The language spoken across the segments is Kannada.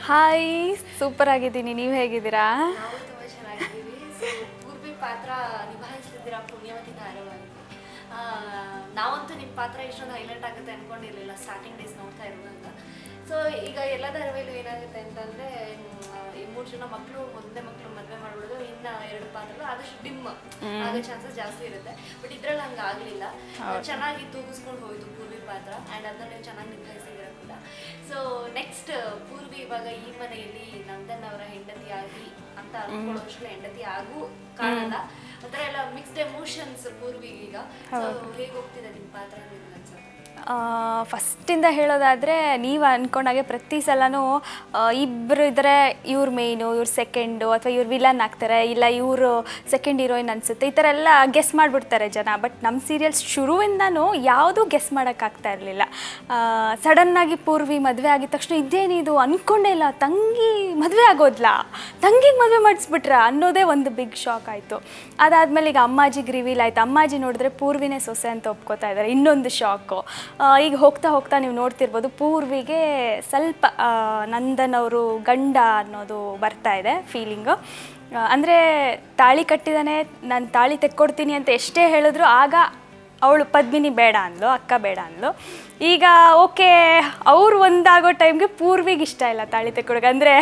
ಹಾಯ್ ಸೂಪರ್ ಆಗಿದ್ದೀನಿ ನೀವು ಹೇಗಿದ್ದೀರಾ ನಾವು ತುಂಬ ಚೆನ್ನಾಗಿದ್ದೀವಿ ಸೊ ಪೂರ್ವಿ ಪಾತ್ರ ನಿಭಾಯಿಸ್ತಿದ್ದೀರಾ ಪುಣ್ಯವತಿ ಧಾರಾವಾಹಿ ಆ, ನಾವಂತೂ ನಿಮ್ಮ ಪಾತ್ರ ಇಷ್ಟೊಂದು ಹೈಲೈಟ್ ಆಗುತ್ತೆ ಅನ್ಕೊಂಡಿರ್ಲಿಲ್ಲ ಸ್ಟಾರ್ಟಿಂಗ್ ಡೇಸ್ ನೋಡ್ತಾ ಇರುವಾಗ ಸೊ ಈಗ ಎಲ್ಲ ಧಾರಾವಾಹಿಲೂ ಏನಾಗುತ್ತೆ ಅಂತಂದ್ರೆ ಮ್, ಈ ಮೂರು ಜನ ಮಕ್ಕಳು ಒಂದೇ ಮಕ್ಕಳು ಮದುವೆ ಮಾಡ್ಬಿಡೋದು ಇನ್ನ ಎರಡು ಪಾತ್ರಗಳು ಆದಷ್ಟು ಡಿಮ್ ಆಗೋ ಚಾನ್ಸಸ್ ಜಾಸ್ತಿ ಇರುತ್ತೆ ಬಟ್ ಇದ್ರಲ್ಲಿ ಹಂಗೆ ಆಗಲಿಲ್ಲ ಚೆನ್ನಾಗಿ ತೂಗಿಸ್ಕೊಂಡು ಹೋಯ್ತು ಪೂರ್ವಿ ಪಾತ್ರ ಆ್ಯಂಡ್ ಅದನ್ನ ನೀವು ಚೆನ್ನಾಗಿ ನಿಭಾಯಿಸಿದ್ದೀರ ಕೂಡ ಸೊ ನೆಕ್ಸ್ಟ್ ಪೂರ್ವಿ ಇವಾಗ ಈ ಮನೆಯಲ್ಲಿ ನಂದನ್ ಅವರ ಹೆಂಡತಿಯಾಗಿ ಅಂತ ಅನ್ಕೊಳ್ಳೋಷ್ಟು ಹೆಂಡತಿ ಆಗು ಕಾಣಲ್ಲ ಒಂಥರ ಎಲ್ಲ ಮಿಕ್ಸ್ಡ್ ಎಮೋಷನ್ಸ್ ಪೂರ್ವಿ ಈಗ ಸೊ ಹೇಗೆ ಹೋಗ್ತಿದೆ ನಿಮ್ಮ ಪಾತ್ರ ನಿಮ್ಗೆ ಅನ್ಸುತ್ತೆ ಫಸ್ಟಿಂದ ಹೇಳೋದಾದರೆ ನೀವು ಅಂದ್ಕೊಂಡಾಗೆ ಪ್ರತಿ ಸಲನೂ ಇಬ್ಬರು ಇದ್ದರೆ ಇವ್ರ ಮೇಯ್ನು ಇವ್ರು ಸೆಕೆಂಡು ಅಥವಾ ಇವ್ರು ವಿಲನ್ ಆಗ್ತಾರೆ ಇಲ್ಲ ಇವರು ಸೆಕೆಂಡ್ ಹೀರೋಯಿನ್ ಅನಿಸುತ್ತೆ ಈ ಥರ ಎಲ್ಲ ಗೆಸ್ ಮಾಡಿಬಿಡ್ತಾರೆ ಜನ ಬಟ್ ನಮ್ಮ ಸೀರಿಯಲ್ಸ್ ಶುರುವಿಂದನೂ ಯಾವುದೂ ಗೆಸ್ ಮಾಡೋಕ್ಕಾಗ್ತಾ ಇರಲಿಲ್ಲ ಸಡನ್ನಾಗಿ ಪೂರ್ವಿ ಮದುವೆ ಆಗಿದ ತಕ್ಷಣ ಇದೇನಿದು ಅಂದ್ಕೊಂಡೇ ಇಲ್ಲ ತಂಗಿ ಮದುವೆ ಆಗೋದ್ಲಾ ತಂಗಿಗೆ ಮದುವೆ ಮಾಡಿಸ್ಬಿಟ್ರ ಅನ್ನೋದೇ ಒಂದು ಬಿಗ್ ಶಾಕ್ ಆಯಿತು ಅದಾದಮೇಲೆ ಈಗ ಅಮ್ಮಾಜಿಗೆ ರಿವೀಲ್ ಆಯಿತು ಅಮ್ಮಾಜಿ ನೋಡಿದ್ರೆ ಪೂರ್ವಿನೇ ಸೊಸೆ ಅಂತ ಒಪ್ಕೋತಾ ಇದ್ದಾರೆ ಇನ್ನೊಂದು ಶಾಕು ಈಗ ಹೋಗ್ತಾ ಹೋಗ್ತಾ ನೀವು ನೋಡ್ತಿರ್ಬೋದು ಪೂರ್ವಿಗೆ ಸ್ವಲ್ಪ ಆ, ನಂದನ್ ಅವರು ಗಂಡ ಅನ್ನೋದು ಬರ್ತಾ ಇದೆ ಫೀಲಿಂಗು ಅಂದರೆ ತಾಳಿ ಕಟ್ಟಿದಾನೆ ನಾನು ತಾಳಿ ತೆಕ್ಕೊಡ್ತೀನಿ ಅಂತ ಎಷ್ಟೇ ಹೇಳಿದ್ರು ಆಗ ಅವಳು ಪದ್ಮಿನಿ ಬೇಡ ಅಂದ್ಲು ಅಕ್ಕ ಬೇಡ ಅಂದ್ಲು ಈಗ ಓಕೆ ಅವ್ರು ಒಂದಾಗೋ ಟೈಮ್ಗೆ ಪೂರ್ವಿಗೆ ಇಷ್ಟ ಇಲ್ಲ ತಾಳಿ ತೆಕ್ಕೊಡಕ್ಕೆ ಅಂದರೆ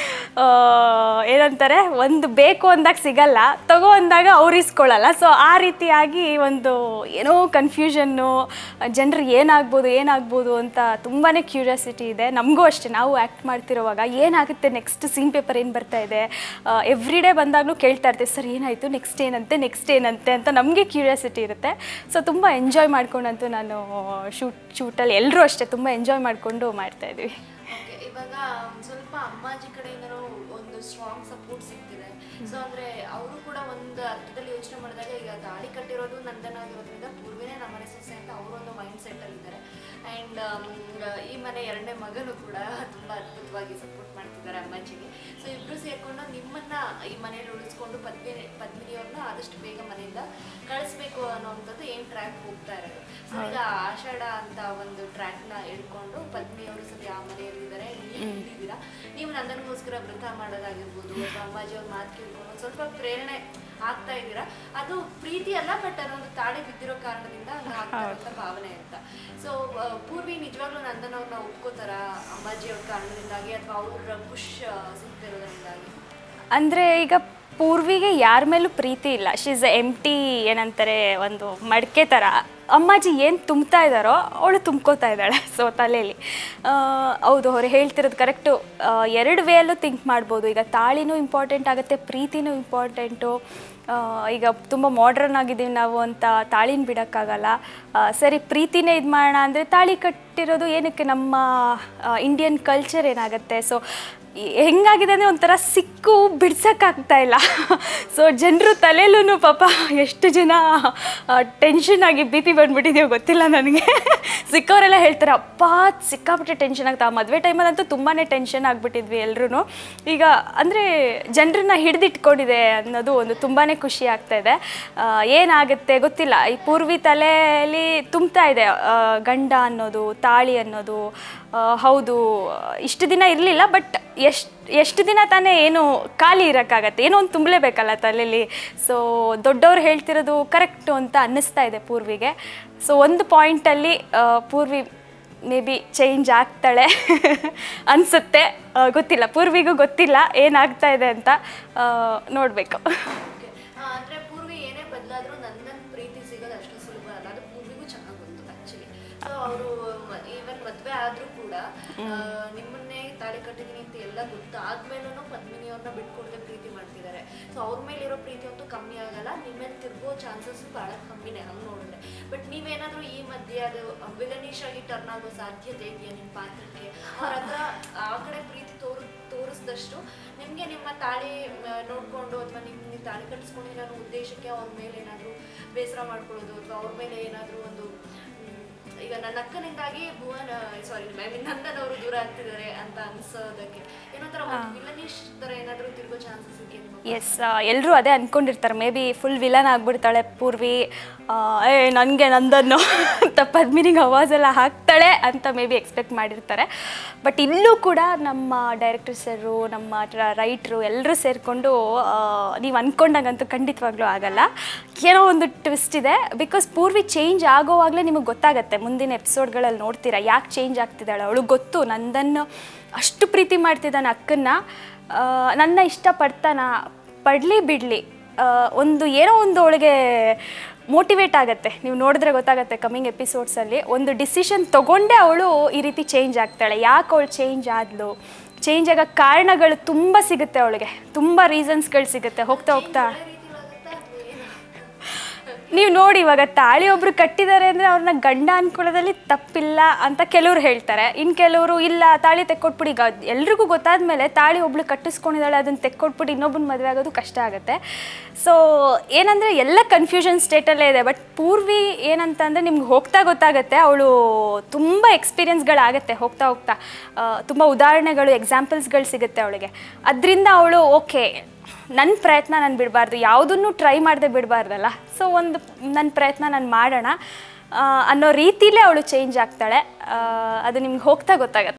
ಏನಂತಾರೆ ಒಂದು ಬೇಕು ಅಂದಾಗ ಸಿಗಲ್ಲ ತಗೋ ಅಂದಾಗ ಅವ್ರು ಇಸ್ಕೊಳ್ಳಲ್ಲ ಸೊ ಆ ರೀತಿಯಾಗಿ ಒಂದು ಏನೋ ಕನ್ಫ್ಯೂಷನ್ನು ಜನರಿಗೆ ಏನಾಗ್ಬೋದು ಏನಾಗ್ಬೋದು ಅಂತ ತುಂಬಾ ಕ್ಯೂರಿಯಾಸಿಟಿ ಇದೆ ನಮಗೂ ಅಷ್ಟೇ ನಾವು ಆ್ಯಕ್ಟ್ ಮಾಡ್ತಿರೋವಾಗ ಏನಾಗುತ್ತೆ ನೆಕ್ಸ್ಟ್ ಸೀನ್ ಪೇಪರ್ ಏನು ಬರ್ತಾ ಇದೆ ಎವ್ರಿ ಡೇ ಬಂದಾಗಲೂ ಕೇಳ್ತಾ ಇರ್ತೀವಿ ಸರ್ ಏನಾಯಿತು ನೆಕ್ಸ್ಟ್ ಏನಂತೆ ನೆಕ್ಸ್ಟ್ ಏನಂತೆ ಅಂತ ನಮಗೆ ಕ್ಯೂರಿಯಾಸಿಟಿ ಇರುತ್ತೆ ಸೊ ತುಂಬ ಎಂಜಾಯ್ ಮಾಡ್ಕೊಂಡಂತೂ ನಾನು ಶೂಟ್ ಶೂಟಲ್ಲಿ ಎಲ್ಲರೂ ಅಷ್ಟೇ ತುಂಬ ಎಂಜಾಯ್ ಮಾಡಿಕೊಂಡು ಮಾಡ್ತಾಯಿದ್ವಿ ಓಕೆ ಇವಾಗ ಒಂದ್ ಸ್ವಲ್ಪ ಅಮ್ಮಾಜಿ ಕಡೆಯಿಂದನೂ ಒಂದು ಸ್ಟ್ರಾಂಗ್ ಸಪೋರ್ಟ್ ಸಿಗ್ತಿದೆ ಸೊ ಅಂದ್ರೆ ಅವರು ಕೂಡ ಒಂದು ಅರ್ಥದಲ್ಲಿ ಯೋಚನೆ ಮಾಡಿದಾಗ ಈಗ ತಾಳಿ ಕಟ್ಟಿರೋದು ನಂದನ್ ಆಗಿರೋದ್ರಿಂದ ಪೂರ್ವಿನೇ ನಮ್ಮನೆ ಸೊಸೆ ಅಂತ ಅವರೊಂದು ಮೈಂಡ್ ಸೆಟ್ ಅಲ್ಲಿ ಇದ್ದಾರೆ ಅಂಡ್ ಈ ಮನೆ ಎರಡನೇ ಮಗನು ಕೂಡ ತುಂಬಾ ಅದ್ಭುತವಾಗಿ ಸಪೋರ್ಟ್ ಮಾಡ್ತಿದ್ದಾರೆ ಅಮ್ಮಾಜಿಗೆ ಸೊ ಇಬ್ರು ಸೇರ್ಕೊಂಡು ನಿಮ್ಮನ್ನ ಈ ಮನೆಯಲ್ಲಿ ಉಳಿಸ್ಕೊಂಡು ಪದ್ಮಿನಿ ಪದ್ಮಿನಿಯವ್ರನ್ನ ಆದಷ್ಟು ಬೇಗ ಮನೆಯಿಂದ ಕಳಿಸ್ಬೇಕು ಅನ್ನೋವಂಥದ್ದು ಏನ್ ಟ್ರ್ಯಾಕ್ ಹೋಗ್ತಾ ಇರೋದು ಸೊ ಈಗ ಆಷಾಢ ಅಂತ ಒಂದು ಟ್ರ್ಯಾಕ್ ನ ಇಟ್ಕೊಂಡು ಪದ್ಮಿಯವರು ಸದ್ಯ ಆ ಮನೆಯಲ್ಲಿ ಇದ್ದಾರೆ ನೀವು ಇಲ್ಲಿದ್ದೀರಾ ನೀವು ನಂದನ್ಗೋಸ್ಕರ ವೃತ ಮಾಡೋದಾಗಿರ್ಬೋದು ಅಥವಾ ಅಮ್ಮಾಜಿ ಅವ್ರ ಮಾತು ಕೇಳ್ಕೊಂಡು ಒಂದ್ ಸ್ವಲ್ಪ ಪ್ರೇರಣೆ ಆಗ್ತಾ ಇದ್ದೀರಾ ಅದು ಪ್ರೀತಿ ಅಲ್ಲ ಬಟ್ ಅದೊಂದು ತಾಳಿ ಬಿದ್ದಿರೋ ಕಾರಣದಿಂದ ಹಂಗ್ ಆಗ್ತಾ ಇರೋಂಥ ಭಾವನೆ ಅಂತ ಸೊ ಪೂರ್ವಿ ನಿಜವಾಗ್ಲೂ ನಂದನ್ ಅವ್ರನ್ನ ಒಪ್ಕೋತಾರ ಅಮ್ಮಾಜಿ ಅವ್ರ ಕಾರಣದಿಂದಾಗಿ ಅಥವಾ ಅವ್ರ ಖುಷ್ ಸಿಗ್ತಿರೋದ್ರಿಂದಾಗಿ ಅಂದರೆ ಈಗ ಪೂರ್ವಿಗೆ ಯಾರ ಮೇಲೂ ಪ್ರೀತಿ ಇಲ್ಲ ಶೀಸ್ ಎಮ್ ಟಿ ಏನಂತಾರೆ ಒಂದು ಮಡಿಕೆ ಥರ ಅಮ್ಮಾಜಿ ಏನು ತುಂಬ್ತಾ ಇದ್ದಾರೋ ಅವಳು ತುಂಬ್ಕೋತಾ ಇದ್ದಾಳೆ ಸೊ ತಲೆಯಲ್ಲಿ ಆ, ಹೌದು ಅವ್ರು ಹೇಳ್ತಿರೋದು ಕರೆಕ್ಟು ಎರಡು ವೇಯಲ್ಲೂ ಥಿಂಕ್ ಮಾಡ್ಬೋದು ಈಗ ತಾಳಿನೂ ಇಂಪಾರ್ಟೆಂಟ್ ಆಗುತ್ತೆ ಪ್ರೀತಿನೂ ಇಂಪಾರ್ಟೆಂಟು ಈಗ ತುಂಬ ಮಾಡ್ರನ್ ಆಗಿದ್ದೀವಿ ನಾವು ಅಂತ ತಾಳಿನ ಬಿಡೋಕ್ಕಾಗಲ್ಲ ಆ, ಸರಿ ಪ್ರೀತಿನೇ ಇದು ಮಾಡೋಣ ಅಂದರೆ ತಾಳಿ ಕಟ್ಟಿರೋದು ಏನಕ್ಕೆ ನಮ್ಮ ಇಂಡಿಯನ್ ಕಲ್ಚರ್ ಏನಾಗುತ್ತೆ ಸೊ ಹೆಂಗಾಗಿದೆ ಅಂದರೆ ಒಂಥರ ಸಿಕ್ಕು ಬಿಡ್ಸೋಕ್ಕಾಗ್ತಾ ಇಲ್ಲ ಸೊ ಜನರು ತಲೆಯಲ್ಲೂ ಪಾಪ ಎಷ್ಟು ಜನ ಟೆನ್ಷನ್ ಆಗಿ ಬಿ ಪಿ ಬಂದ್ಬಿಟ್ಟಿದೆಯೋ ಗೊತ್ತಿಲ್ಲ ನನಗೆ ಸಿಕ್ಕವರೆಲ್ಲ ಹೇಳ್ತಾರೆ ಅಪ್ಪ ಸಿಕ್ಕಾಪಟ್ಟೆ ಟೆನ್ಷನ್ ಆಗ್ತಾ ಮದುವೆ ಟೈಮಲ್ಲಂತೂ ತುಂಬಾ ಟೆನ್ಷನ್ ಆಗಿಬಿಟ್ಟಿದ್ವಿ ಎಲ್ಲರೂ ಈಗ ಅಂದರೆ ಜನರನ್ನ ಹಿಡಿದಿಟ್ಕೊಂಡಿದೆ ಅನ್ನೋದು ಒಂದು ತುಂಬಾ ಖುಷಿ ಆಗ್ತಾ ಇದೆ ಆ, ಏನಾಗುತ್ತೆ ಗೊತ್ತಿಲ್ಲ ಈ ಪೂರ್ವಿ ತಲೆಯಲ್ಲಿ ತುಂಬ್ತಾ ಇದೆ ಆ, ಗಂಡ ಅನ್ನೋದು ತಾಳಿ ಅನ್ನೋದು ಆ, ಹೌದು ಇಷ್ಟು ದಿನ ಇರಲಿಲ್ಲ ಬಟ್ ಎಷ್ಟು ಎಷ್ಟು ದಿನ ತಾನೇ ಏನು ಖಾಲಿ ಇರೋಕ್ಕಾಗತ್ತೆ ಏನೋ ಒಂದು ತುಂಬಲೇಬೇಕಲ್ಲ ತಲೆಯಲ್ಲಿ ಸೊ ದೊಡ್ಡವ್ರು ಹೇಳ್ತಿರೋದು ಕರೆಕ್ಟು ಅಂತ ಅನ್ನಿಸ್ತಾ ಇದೆ ಪೂರ್ವಿಗೆ ಸೊ ಒಂದು ಪಾಯಿಂಟಲ್ಲಿ ಪೂರ್ವಿ ಮೇ ಬಿ ಚೇಂಜ್ ಆಗ್ತಾಳೆ ಅನಿಸುತ್ತೆ ಗೊತ್ತಿಲ್ಲ ಪೂರ್ವಿಗೂ ಗೊತ್ತಿಲ್ಲ ಏನಾಗ್ತಾ ಇದೆ ಅಂತ ನೋಡಬೇಕು Okay. ಆ, ಅಂದ್ರೆ ಪೂರ್ವಿ ಏನೇ ಬದಲಾದ್ರೂ ನಂದನ್ ಪ್ರೀತಿ ಸಿಗೋದು ಅಷ್ಟು ಸುಲಭ ಅಲ್ಲ ಅದು ಪೂರ್ವಿಗೂ ಚೆನ್ನಾಗಿ ಗೊತ್ತು ಆಕ್ಚುಲಿ ಸೊ ಅವರು ಈವನ್ ಮದ್ವೆ ಆದ್ರೂ ಕೂಡ ಆ, ನಿಮ್ಮನ್ನೇ ತಾಳಿ ಕಟ್ಟಿದೀನಿ ಅಂತ ಎಲ್ಲ ಗೊತ್ತಾದ್ಮೇಲೂ ಪದ್ಮಿನಿಯವ್ರನ್ನ ಬಿಟ್ಕೊಡದೆ ಪ್ರೀತಿ ಮಾಡ್ತಿದ್ದಾರೆ ಸೊ ಅವ್ರ ಮೇಲೆ ಇರೋ ಪ್ರೀತಿ ಅಂತೂ ಕಮ್ಮಿ ಆಗಲ್ಲ ನಿಮ್ಮ ಮೇಲೆ ತಿರ್ಗೋ ಚಾನ್ಸಸ್ ಬಹಳ ಕಮ್ಮಿನೇ ಹಂಗೆ ನೋಡಿದ್ರೆ ಬಟ್ ನೀವೇನಾದ್ರೂ ಈ ಮಧ್ಯೆ ಅದು ವಿಲನಿಶ್ ಆಗಿ ಟರ್ನ್ ಆಗೋ ಸಾಧ್ಯತೆ ಇದೆಯಾ ನಿಮ್ಮ ಪಾತ್ರಕ್ಕೆ ಅವ್ರ ಹತ್ರ ಆ ಕಡೆ ಪ್ರೀತಿ ತೋರು ತೋರಿಸಿದಷ್ಟು ನಿಮಗೆ ನಿಮ್ಮ ತಾಳಿ ಮ, ನೋಡ್ಕೊಂಡು ಅಥವಾ ನಿಮ್ಮ ನೀವು ತಾಳಿ ಕಟ್ಟಿಸ್ಕೊಂಡಿರೋ ಅನ್ನೋ ಉದ್ದೇಶಕ್ಕೆ ಅವ್ರ ಮೇಲೆ ಏನಾದರೂ ಬೇಸರ ಮಾಡ್ಕೊಳ್ಳೋದು ಅಥವಾ ಅವ್ರ ಮೇಲೆ ಏನಾದರೂ ಒಂದು ಮ್, ಈಗ ನನ್ನ ಅಕ್ಕನಿಂದಾಗಿ Bhuvan sorry I mean Nandan ಅವರು ದೂರ ಆಗ್ತಿದ್ದಾರೆ ಅಂತ ಅನ್ಸೋದಕ್ಕೆ ಏನೋ ತರ ಒಂದು ವಿಲನಿಶ್ ತರ ಏನಾದ್ರೂ ತಿರುಗೋ ಚಾನ್ಸಸ್ ಇದೆಯಾ ಎಸ್ ಎಲ್ಲರೂ ಅದೇ ಅಂದ್ಕೊಂಡಿರ್ತಾರೆ ಮೇ ಬಿ ಫುಲ್ ವಿಲನ್ ಆಗ್ಬಿಡ್ತಾಳೆ ಪೂರ್ವಿ ಆ, ಏ ನನಗೆ ನಂದನ್ನು ಅಂತ ಪದ್ಮಿನಿಗೆ ಅವಾಜ್ ಎಲ್ಲ ಹಾಕ್ತಾಳೆ ಅಂತ ಮೇ ಬಿ ಎಕ್ಸ್ಪೆಕ್ಟ್ ಮಾಡಿರ್ತಾರೆ ಬಟ್ ಇಲ್ಲೂ ಕೂಡ ನಮ್ಮ ಡೈರೆಕ್ಟರ್ ಸರು ನಮ್ಮ ರೈಟ್ರು ಎಲ್ಲರೂ ಸೇರಿಕೊಂಡು ನೀವು ಅಂದ್ಕೊಂಡಾಗಂತೂ ಖಂಡಿತವಾಗ್ಲೂ ಆಗಲ್ಲ ಏನೋ ಒಂದು ಟ್ವಿಸ್ಟ್ ಇದೆ ಬಿಕಾಸ್ ಪೂರ್ವಿ ಚೇಂಜ್ ಆಗೋವಾಗಲೇ ನಿಮಗೆ ಗೊತ್ತಾಗತ್ತೆ ಮುಂದಿನ ಎಪಿಸೋಡ್ಗಳಲ್ಲಿ ನೋಡ್ತೀರಾ ಯಾಕೆ ಚೇಂಜ್ ಆಗ್ತಿದ್ದಾಳೆ ಅವಳು ಗೊತ್ತು ನಂದನ್ನು ಅಷ್ಟು ಪ್ರೀತಿ ಮಾಡ್ತಿದ್ದಾನೆ ಅಕ್ಕನ್ನ ಆ, ನನ್ನ ಇಷ್ಟಪಡ್ತಾನ ಪಡಲಿ ಬಿಡಲಿ ಒಂದು ಏನೋ ಒಂದು ಅವಳಿಗೆ ಮೋಟಿವೇಟ್ ಆಗುತ್ತೆ ನೀವು ನೋಡಿದ್ರೆ ಗೊತ್ತಾಗುತ್ತೆ ಕಮ್ಮಿಂಗ್ ಎಪಿಸೋಡ್ಸಲ್ಲಿ ಒಂದು ಡಿಸಿಷನ್ ತೊಗೊಂಡೇ ಅವಳು ಈ ರೀತಿ ಚೇಂಜ್ ಆಗ್ತಾಳೆ ಯಾಕೆ ಅವಳು ಚೇಂಜ್ ಆದ್ಲು ಚೇಂಜ್ ಆಗೋ ಕಾರಣಗಳು ತುಂಬ ಸಿಗುತ್ತೆ ಅವಳಿಗೆ ತುಂಬ ರೀಸನ್ಸ್ಗಳು ಸಿಗುತ್ತೆ ಹೋಗ್ತಾ ಹೋಗ್ತಾ ನೀವು ನೋಡಿ ಇವಾಗ ತಾಳಿ ಒಬ್ರು ಕಟ್ಟಿದ್ದಾರೆ ಅಂದರೆ ಅವ್ರನ್ನ ಗಂಡ ಅನ್ಕೊಳ್ಳೋದ್ರಲ್ಲಿ ತಪ್ಪಿಲ್ಲ ಅಂತ ಕೆಲವ್ರು ಹೇಳ್ತಾರೆ ಇನ್ನು ಕೆಲವರು ಇಲ್ಲ ತಾಳಿ ತೆಕ್ಕೊಟ್ಬಿಡಿ ಈಗ ಎಲ್ರಿಗೂ ಗೊತ್ತಾದ್ಮೇಲೆ ತಾಳಿ ಒಬ್ಳು ಕಟ್ಟಿಸ್ಕೊಂಡಿದ್ದಾಳೆ ಅದನ್ನು ತೆಕ್ಕೊಟ್ಬಿಟ್ಟು ಇನ್ನೊಬ್ಬನ ಮದುವೆ ಆಗೋದು ಕಷ್ಟ ಆಗುತ್ತೆ ಸೊ ಏನಂದರೆ ಎಲ್ಲ ಕನ್ಫ್ಯೂಷನ್ ಸ್ಟೇಟಲ್ಲೇ ಇದೆ ಬಟ್ ಪೂರ್ವಿ ಏನಂತ ಅಂದರೆ ನಿಮ್ಗೆ ಹೋಗ್ತಾ ಗೊತ್ತಾಗುತ್ತೆ ಅವಳು ತುಂಬ ಎಕ್ಸ್ಪೀರಿಯನ್ಸ್ಗಳಾಗತ್ತೆ ಹೋಗ್ತಾ ಹೋಗ್ತಾ ತುಂಬ ಉದಾಹರಣೆಗಳು ಎಕ್ಸಾಂಪಲ್ಸ್ಗಳು ಸಿಗುತ್ತೆ ಅವಳಿಗೆ ಅದರಿಂದ ಅವಳು ಓಕೆ ನನ್ನ ಪ್ರಯತ್ನ ನಾನು ಬಿಡಬಾರ್ದು ಯಾವುದನ್ನು ಟ್ರೈ ಮಾಡದೆ ಬಿಡಬಾರ್ದಲ್ಲ ಸೊ ಒಂದು ನನ್ನ ಪ್ರಯತ್ನ ನಾನು ಮಾಡೋಣ ಆ, ಅನ್ನೋ ರೀತಿಲೇ ಅವಳು ಚೇಂಜ್ ಆಗ್ತಾಳೆ ಆ, ಅದು ನಿಮ್ಗೆ ಹೋಗ್ತಾ ಗೊತ್ತಾಗತ್ತೆ